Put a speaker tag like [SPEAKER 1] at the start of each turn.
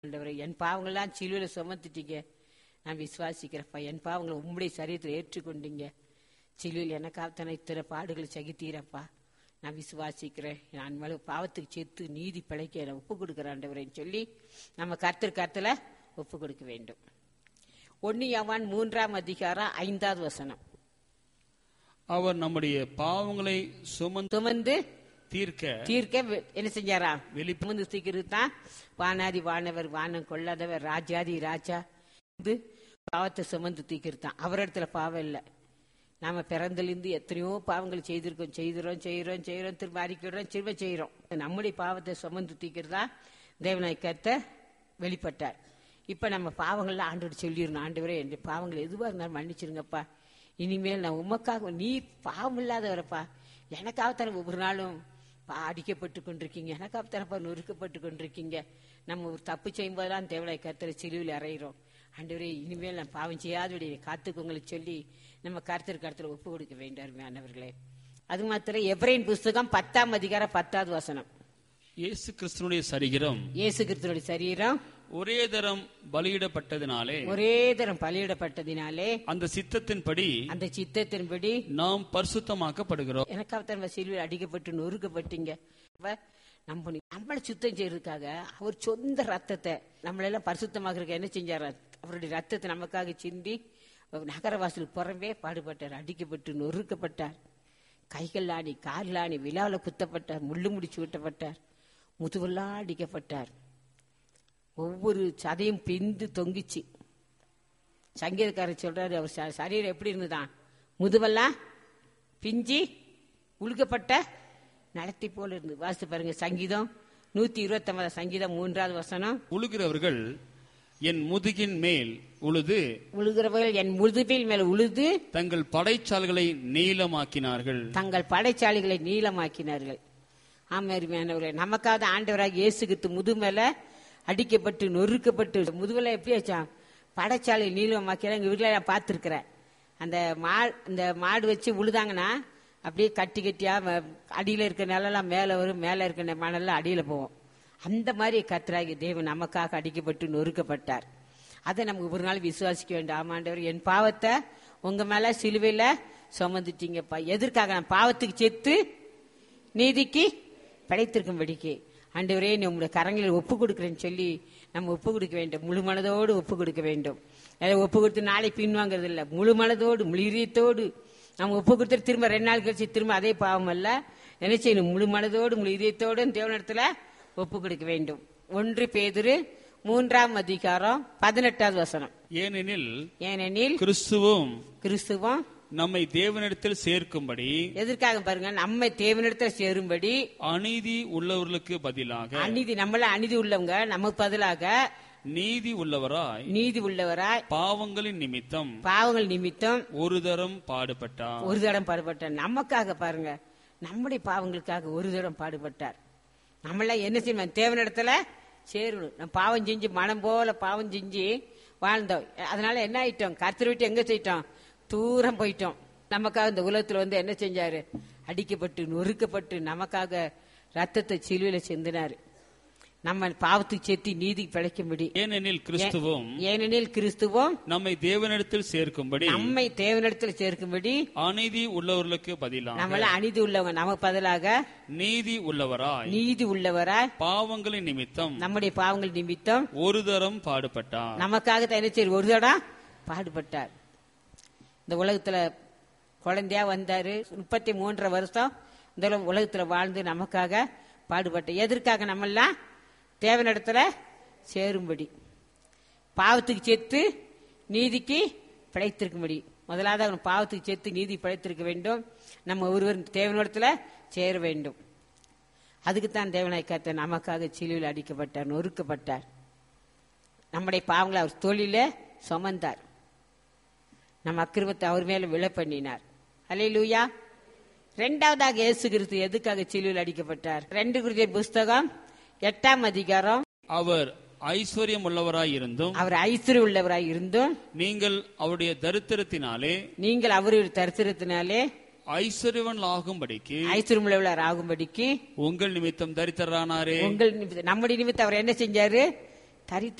[SPEAKER 1] ஆண்டவரே என் பாவங்கள்லாம் சிலுவையில சுமந்துட்டீங்க நான் விசுவாசிக்கிறப்பா என் பாவங்களை உம்முடைய சரீரத்தில் ஏற்றுக்கொண்டீங்க சிலுவையில் எனக்காகத்தானே இத்தனை பாடுகளை சகித்தீரப்பா நான் விசுவாசிக்கிறேன் நான் மேல பாவத்துக்கு சேர்த்து நீதி பிழைக்க என்னை ஒப்பு கொடுக்குறேன் ஆண்டவரேன்னு சொல்லி நம்ம கர்த்தர் கருத்துல ஒப்பு கொடுக்க வேண்டும் ஒன்னு யவான் மூன்றாம் அதிகாரம் ஐந்தாவது வசனம்
[SPEAKER 2] அவர் நம்முடைய பாவங்களை சுமந்து
[SPEAKER 1] சுமந்து
[SPEAKER 2] தீர்க்க
[SPEAKER 1] தீர்க்க வெ- என்ன செஞ்சாரா
[SPEAKER 2] வெளி-
[SPEAKER 1] சுமந்து தீர்க்கிறது தான் வானாதி வானவர் வானம் கொள்ளாதவர் ராஜாதி ராஜா இது பாவத்தை சுமந்து தீர்க்கிறது தான் அவரிடத்துல பாவம் இல்லை நாம பிறந்திலிருந்து எத்தனையோ பாவங்கள் செய்திருக்கோம் செய்கிறோம் செய்கிறோம் செய்கிறோம் திரும்ப அறிக்கிறோம் திரும்ப செய்கிறோம் நம்முடைய பாவத்தை சுமந்து தீர்க்கிறதா தேவனாய் கத்த வெளிப்பட்டார் இப்ப நம்ம பாவங்கள்லாம் ஆண்டோடு சொல்லிடணும் ஆண்டவரே என் பாவங்கள் எதுவாக இருந்தாலும் மன்னிச்சிருங்கப்பா இனிமேல் நான் உமக்காக நீ பாவம் இல்லாதவரப்பா எனக்காகத்தானே ஒவ்வொரு நாளும் பா அடிக்கப்பட்டு கொண்டிருக்கீங்க எனக்காகத்தானப்பா நொறுக்கப்பட்டு கொண்டிருக்கீங்க நம்ம ஒரு தப்பு செய்யும் போதெல்லாம் தேவனாய் கர்த்தரை சிலுவில் அறையிறோம் ஆண்டவரே இனிமேல் நான் பாவம் செய்யாதபடி காத்துக்கோங்களை சொல்லி நம்ம கர்த்தர் கருத்துல ஒப்பு கொடுக்க வேண்டும் அன்னவர்களே அது மாத்திரம் எப்ரைன் புஸ்தகம் பத்தாம் அதிகாரம் பத்தாவது வசனம்
[SPEAKER 2] இயேசு கிறிஸ்துனுடைய சரீரம்
[SPEAKER 1] இயேசு கிறிஸ்துவோட சரீரம்
[SPEAKER 2] ஒரே தரம் பலியிடப்பட்டதினாலே
[SPEAKER 1] ஒரே தரம் பலியிடப்பட்டதினாலே
[SPEAKER 2] அந்த சித்தத்தின்படி
[SPEAKER 1] அந்த சித்தத்தின்படி
[SPEAKER 2] நாம் பரிசுத்தமாக்கப்படுகிறோம்
[SPEAKER 1] எனக்காகத்தான் சிலுவையில் அடிக்கப்பட்டு நொறுக்கப்பட்டீங்க அப்ப நம்ம நம்மளை சுத்தம் செய்யறதுக்காக அவர் சொந்த ரத்தத்தை நம்மளெல்லாம் பரிசுத்தமாக்குறதுக்கு என்ன செஞ்சார் அவருடைய ரத்தத்தை நமக்காக சிந்தி நகரவாசல் புறம்பே பாடுபட்டார் அடிக்கப்பட்டு நொறுக்கப்பட்டார் கைகள் ஆணி கால் ஆணி விழாவில் குத்தப்பட்டார் முள்ளு முடிச்சு விட்டப்பட்டார் முதுவெல்லாம் அடிக்கப்பட்டார் ஒவ்வொரு சதையும் பிந்து தொங்கிச்சு சங்கீதக்காரர் சொல்றாரு அவர் ச- சரீரம் எப்படி இருந்துதான் முதுவெல்லாம் பிஞ்சி உழுக்கப்பட்ட நடத்தி போல இருந்து வாசித்து பாருங்க சங்கீதம் நூத்தி இருபத்தி சங்கீதம் மூன்றாவது வசனம்
[SPEAKER 2] உழுகிறவர்கள் என் முதுகின் மேல் உழுது
[SPEAKER 1] உழுகிறவர்கள் என் முதுகில் மேல் உழுது
[SPEAKER 2] தங்கள் படைச்சால்களை நீளமாக்கினார்கள்
[SPEAKER 1] தங்கள் படைச்சாலிகளை நீளமாக்கினார்கள் ஆமாருமையானவர்களே நமக்காவது ஆண்டவராக இயேசுகித்து முது மேல அடிக்கப்பட்டு நொறுக்கப்பட்டு முதுகுல எப்படி வச்சான் படைச்சாலை நீளமாக்கினா எங்க வீட்டுல நான் பார்த்துருக்கிறேன் அந்த மா இந்த மாடு வச்சு உழுதாங்கன்னா அப்படியே கட்டி கட்டியா ம- அடியில இருக்க நிலம்லாம் மேல வரும் மேல இருக்க நெ- மணல்லாம் அடியில போவோம் அந்த மாதிரி கர்த்தராகி தேவன் நமக்காக அடிக்கப்பட்டு நொறுக்கப்பட்டார் அதை நமக்கு ஒரு நாள் விசுவாசிக்க வேண்டாம் ஆமாண்டவர் என் பாவத்தை உங்க மேல சிலுவையில சுமந்துட்டீங்கப்பா எதற்காக நான் பாவத்துக்கு செத்து நீதிக்கு படைத்திருக்கும்படிக்கு ஆண்டவரே நீ உங்களுடைய கரங்களில் ஒப்பு கொடுக்குறேன்னு சொல்லி நம்ம ஒப்பு கொடுக்க வேண்டும் முழு மனதோடு ஒப்பு கொடுக்க வேண்டும் அதை ஒப்பு கொடுத்து நாளை பின்வாங்கிறது இல்லை முழு மனதோடு முழு இதயத்தோடு நம்ம ஒப்பு கொடுத்துட்டு திரும்ப ரெண்டு நாள் கழிச்சு திரும்ப அதே பாவம் அல்ல என்ன செய்யணும் முழு மனதோடு முழு இதயத்தோடு தேவனிடத்துல ஒப்பு கொடுக்க வேண்டும் ஒன்று பேதுரு மூன்றாம் அதிகாரம் பதினெட்டாவது வசனம்
[SPEAKER 2] ஏனெனில்
[SPEAKER 1] ஏனெனில்
[SPEAKER 2] கிறிஸ்துவும்
[SPEAKER 1] கிறிஸ்துவம்
[SPEAKER 2] நம்மை தேவனிடத்தில் சேர்க்கும்படி
[SPEAKER 1] எதற்காக பாருங்க நம்மை தேவனிடத்துல சேரும்படி
[SPEAKER 2] அநீதி உள்ளவர்களுக்கு பதிலாக
[SPEAKER 1] அநீதி நம்மள அநீதி உள்ளவங்க நமக்கு பதிலாக
[SPEAKER 2] நீதி உள்ளவராய்
[SPEAKER 1] நீதி உள்ளவராய்
[SPEAKER 2] பாவங்களின் நிமித்தம்
[SPEAKER 1] பாவங்கள் நிமித்தம்
[SPEAKER 2] ஒரு தரம் பாடுபட்டார்
[SPEAKER 1] ஒரு தடம் பாடுபட்டார் நமக்காக பாருங்க நம்முடைய பாவங்களுக்காக ஒரு தடம் பாடுபட்டார் நம்மள என்ன செய்யணும் தேவனிடத்துல சேரணும் நம்ம பாவம் செஞ்சு மனம் போல பாவம் செஞ்சு வாழ்ந்தோம் அதனால என்ன ஆயிட்டோம் கர்த்தர் விட்டு எங்க போயிட்டோம் தூரம் போயிட்டோம் நமக்காக இந்த உலகத்துல வந்து என்ன செஞ்சாரு அடிக்கப்பட்டு நொறுக்கப்பட்டு நமக்காக ரத்தத்தை சிலுவையில சிந்தினாரு நம்ம பாவத்துக்கு சேர்த்து நீதி பிழைக்கும்படி
[SPEAKER 2] ஏனெனில் கிறிஸ்துவும்
[SPEAKER 1] ஏனெனில் கிறிஸ்துவும்
[SPEAKER 2] நம்மை தேவனிடத்தில் சேர்க்கும்படி
[SPEAKER 1] நம்மை தேவனிடத்தில் சேர்க்கும்படி
[SPEAKER 2] அநீதி உள்ளவர்களுக்கு பதிலாக
[SPEAKER 1] நம்மள அநீதி உள்ளவங்க நமக்கு பதிலாக
[SPEAKER 2] நீதி உள்ளவராய்
[SPEAKER 1] நீதி உள்ளவராய்
[SPEAKER 2] பாவங்களின் நிமித்தம்
[SPEAKER 1] நம்முடைய பாவங்கள் நிமித்தம்
[SPEAKER 2] ஒரு தரம் பாடுபட்டார்
[SPEAKER 1] நமக்காக தான் என்ன செய்ய ஒரு தடா பாடுபட்டார் இந்த உலகத்துல குழந்தையா வந்தாரு முப்பத்தி மூன்றரை வருஷம் இந்த உல- உலகத்துல வாழ்ந்து நமக்காக பாடுபட்டார் எதற்காக நம்மெல்லாம் தேவனிடத்துல சேரும்படி பாவத்துக்கு செத்து நீதிக்கு பிழைத்திருக்கும்படி முதலாவது அவன் பாவத்துக்கு செத்து நீதி பிழைத்திருக்க வேண்டும் நம்ம ஒருவர் தேவனிடத்துல சேர வேண்டும் அதுக்குத்தான் தேவனாய் கர்த்தர் நமக்காக சிலுவையில் அடிக்கப்பட்டார் நொறுக்கப்பட்டார் நம்முடைய பாவங்களை அவர் தோளில சுமந்தார் நம்ம அக்கிரமத்தை அவர் மேல விழ பண்ணினார் அல்லேலூயா ரெண்டாவதாக இயேசு கிறிஸ்து எதுக்காக சிலுவையில் அடிக்கப்பட்டார் ரெண்டு குறித்த புஸ்தகம் எட்டாம் அதிகாரம்
[SPEAKER 2] அவர் ஐஸ்வர்யம் உள்ளவராய் இருந்தும்
[SPEAKER 1] அவர் ஐஸ்வர்யம் உள்ளவராய் இருந்தும்
[SPEAKER 2] நீங்கள் அவருடைய தரித்திரத்தினாலே
[SPEAKER 1] நீங்கள் அவருடைய தரிசனத்தினாலே
[SPEAKER 2] ஐஸ்வர்யவன் ஆகும்படிக்கு
[SPEAKER 1] ஐஸ்வர்யம் உள்ளவர் ஆகும்படிக்கு
[SPEAKER 2] உங்கள் நிமித்தம் தரித்திரரானாரே
[SPEAKER 1] உங்கள் நிமித்தம் நம்முடைய நிமித்தம் அவர் என்ன செஞ்சாரு தரித்து